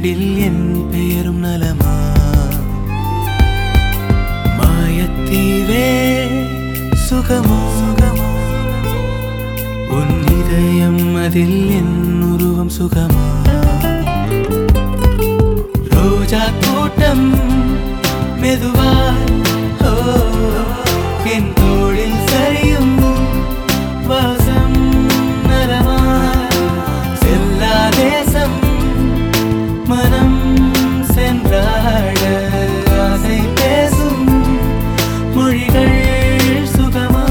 இரண்டில் என் பெயரும் நலமா மாயத்தீவே சுகமோ உன் இதயம் அதில் என் உருவம் சுகமா ரோஜா தோட்டம் மெதுவாய் ஓ, என் தோளில் சரியும் வாசம் நலமா செல்லா தேசம் மனம் சென்றாட ஆசை பேசும் மொழிகள் சுகமா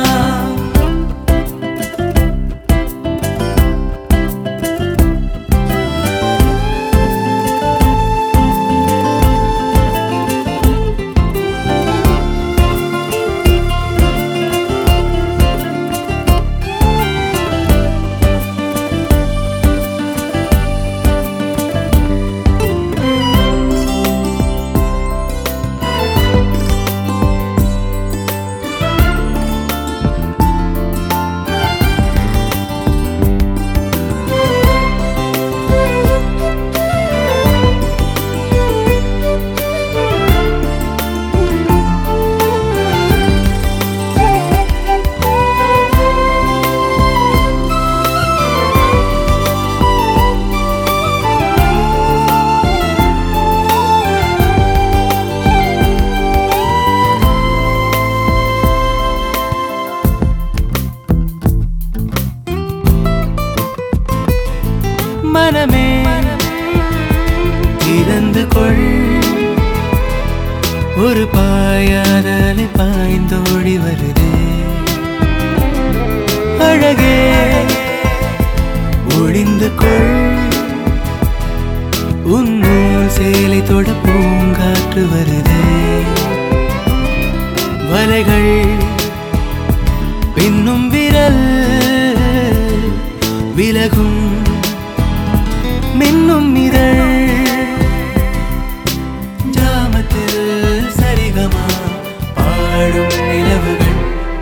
மனமே திறந்து கொள் ஒரு பாயாதலை பாய்ந்தோடி வருதே அழகே ஒளிந்து கொள் உன்னோல் சேலை தொட பூங்காற்று வருதே வலைகள் பின்னும் விரல் விலகும் மின்னும் இதழ் ஜாமத்தில் சரிகமா பாடும் நிலவுகள்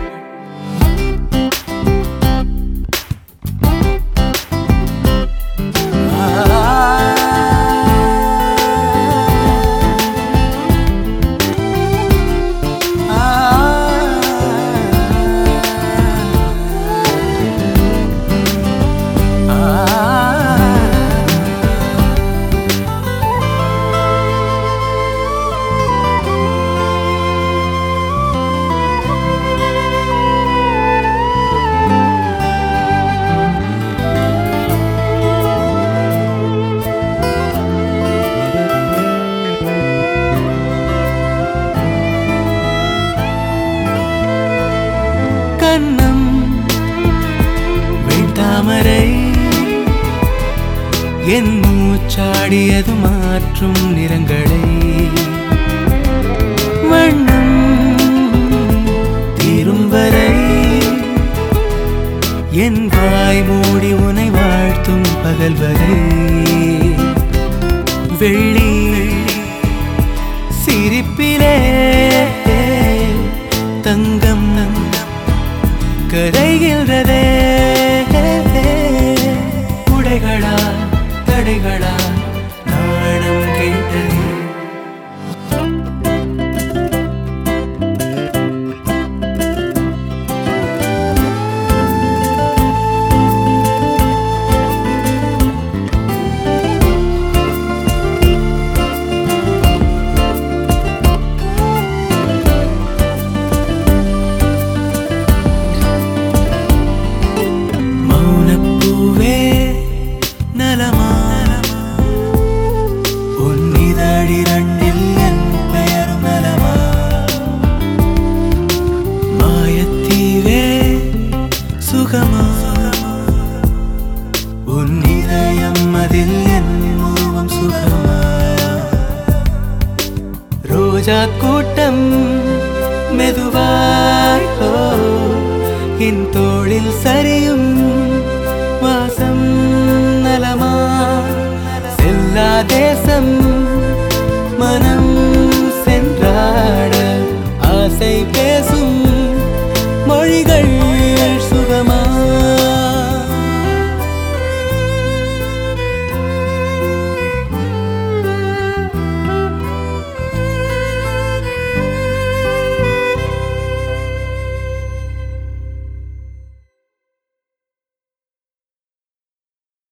கண்ணம் வெண்தாமரை என் மூச்சாடியது மாற்றும் நிறங்களை வண்ணம் தீரும் வரை என் வாய் மூடி உனை வாழ்த்தும் பகல் வரை வெள்ளி சிரிப்பிலே தங்கம் கரைகின்றதே உடைகளா தடைகளா நாணம் கேட்டதே மௌனப்பூவே நலமா உன் இதழிரண்டில் என் பெயரும் நலமா மாயத்தீவே சுகமா உன் இதயம் அதில் என் உருவம் சுகமா ரோஜா கூட்டம் மெதுவாய் ஓ, என் தோளில் சரியும் வாசம் நலமா செல்லா தேசம் மனம் சென்றாட ஆசை பேசும் மொழிகள்